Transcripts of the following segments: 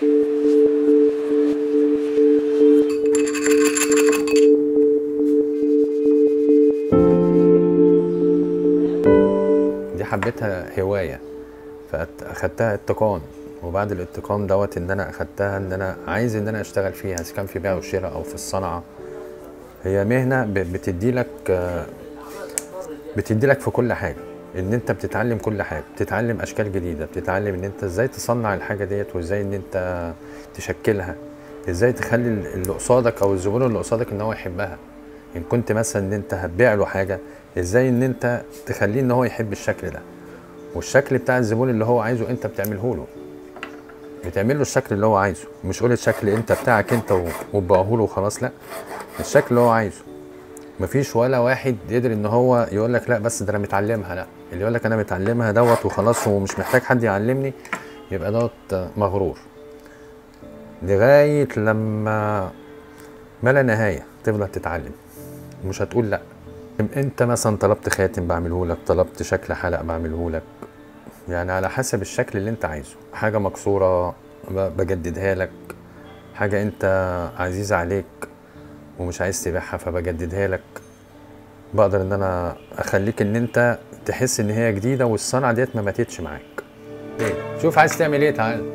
دي حبيتها هوايه فاخدتها اتقان وبعد الاتقان دوت ان انا اخدتها ان انا عايز ان انا اشتغل فيها اذا كان في بيع وشراء او في الصنعه هي مهنه ب- بتدي لك آه، بتدي لك في كل حاجه ان انت بتتعلم كل حاجه بتتعلم اشكال جديده بتتعلم ان انت ازاي تصنع الحاجه ديت وازاي ان انت تشكلها ازاي تخلي اللي قصادك او الزبون اللي قصادك ان هو يحبها ان كنت مثلا ان انت هتبيع له حاجه ازاي ان انت تخليه ان هو يحب الشكل ده والشكل بتاع الزبون اللي هو عايزه انت بتعمله له بتعمل له الشكل اللي هو عايزه مش قول الشكل انت بتاعك انت و- وتبيعه له وخلاص لا الشكل اللي هو عايزه مفيش ولا واحد يقدر ان هو يقول لك لا بس ده انا متعلمها لا اللي يقول لك انا متعلمها دوت وخلاص ومش محتاج حد يعلمني يبقى دوت مغرور لغايه لما ما لا نهايه تفضل تتعلم مش هتقول لا انت مثلا طلبت خاتم بعمله لك طلبت شكل حلق بعمله لك يعني على حسب الشكل اللي انت عايزه حاجه مكسوره ب- بجددها لك حاجه انت عزيزه عليك ومش عايز تبيعها فبجددها لك بقدر ان انا اخليك ان انت تحس ان هي جديده والصنعه ديت ما ماتتش معاك ايه شوف عايز تعمل ايه تعال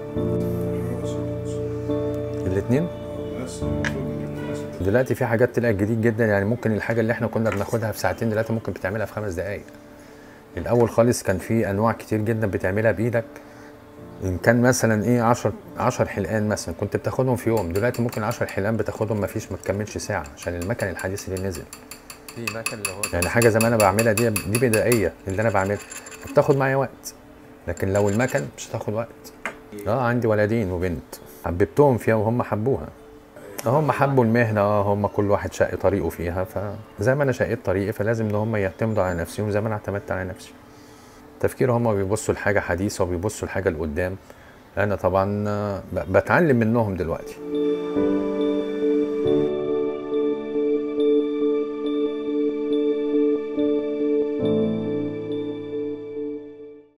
الاثنين دلوقتي في حاجات طلعت جديد جدا يعني ممكن الحاجه اللي احنا كنا بناخدها في ساعتين دلوقتي ممكن بتعملها في خمس دقائق الاول خالص كان في انواع كتير جدا بتعملها بايدك ان كان مثلا ايه 10 10 حلقان مثلا كنت بتاخدهم في يوم دلوقتي ممكن 10 حلقان بتاخدهم ما فيش ما تكملش ساعه عشان المكن الحديث اللي نزل في مكن اللي هو يعني حاجه زي ما انا بعملها دي دي بدائيه اللي انا بعملها بتاخد معايا وقت لكن لو المكن مش هتاخد وقت اه عندي ولدين وبنت حببتهم فيها وهم حبوها هم حبوا المهنه اه هم كل واحد شق طريقه فيها فزي ما انا شقيت طريقي فلازم ان هم يعتمدوا على نفسهم زي ما انا اعتمدت على نفسي تفكير هم بيبصوا لحاجه حديثه وبيبصوا لحاجه لقدام انا طبعا آه، ب- بتعلم منهم دلوقتي